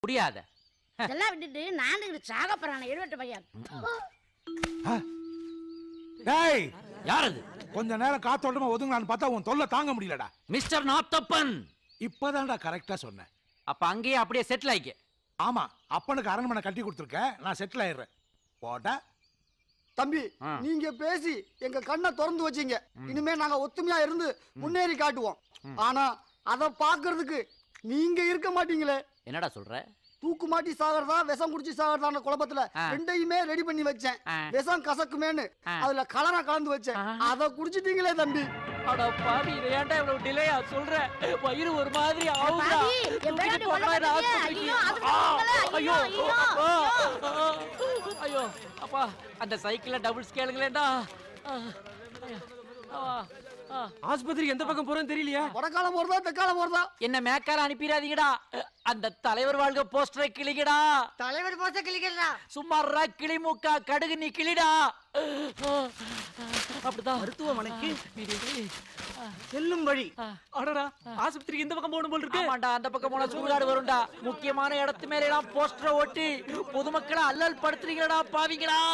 முடியாத இதெல்லாம் விட்டுட்டு நாண்டுகிட்டு சாக போறான எழுவட்டு பையன் டேய் யார் அது கொஞ்ச நேரம் காத்தோட்டமா ஒதுங்கலான்னு பார்த்தா உன் தொல்லை தாங்க முடியலடா மிஸ்டர் நாத்தப்பன் இப்பதான்டா கரெக்டா சொன்னேன் அப்ப அங்கேயே அப்படியே செட்டில் ஆயிக்க ஆமா அப்பனுக்கு அரண்மனை கட்டி கொடுத்துருக்கேன் நான் செட்டில் ஆயிடுறேன் போட்டா தம்பி ஆ. நீங்க பேசி எங்க கண்ணை திறந்து வச்சீங்க இனிமே நாங்க ஒத்துமையா இருந்து முன்னேறி காட்டுவோம் ஆனா அத பாக்குறதுக்கு நீங்க இருக்க மாட்டீங்களே என்னடா சொல்ற தூக்கு மாட்டி சாகிறதா விஷம் குடிச்சு சாகிறதான குழப்பத்துல ஆ. ரெண்டையுமே ரெடி பண்ணி வச்சேன் ஆ. விஷம் கசக்குமேன்னு ஆ. அதுல கலரை கலந்து வச்சேன் ஆ. அத குடிச்சிட்டீங்களே தம்பி அட பாவி இதை ஏன்டா இவ்வளவு டிலேயா சொல்ற வயிறு ஒரு மாதிரி ஆகுதா பாவி, என் தூக்கிட்டு பேராண்டி போகலாம் உள்ள இந்த ஐயோ, ஆஸ்பத்திரிக்கு. அது ஆ, பண்ணுங்களே, ஐயோ ஐயோ, அப்பா. ஐயோ அப்பா அந்த சைக்கிள்ல டபுள் ஸ்கேலுங்களேண்டா ஆஸ்பத்திரிக்கு எந்த பக்கம் போறோம்னு தெரியலையா வடக்கால போறதா தெக்கால போறதா என்ன மேக்கால அனுப்பிடாதீங்கடா அந்த தலைவர் வாழ்க போஸ்டரை கிளிக்கடா தலைவர் போச கிளிக்கிறா சும்மாறா கிளி மூக்கா கடுகு நீ கிளிடா அப்படிதான் மருத்துவமனைக்கு இது. செல்லும் வழி அடடா ஆஸ்பத்திரிக்கு இந்த பக்கம் போகணும் போல் இருக்கு ஆமாண்டா அந்த பக்கம் போனா சுடுகாடு வரும்டா முக்கியமான இடத்து மேல எல்லாம் போஸ்டரை ஒட்டி பொதுமக்களை அல்லல் படுத்துறீங்களா பாவிங்களா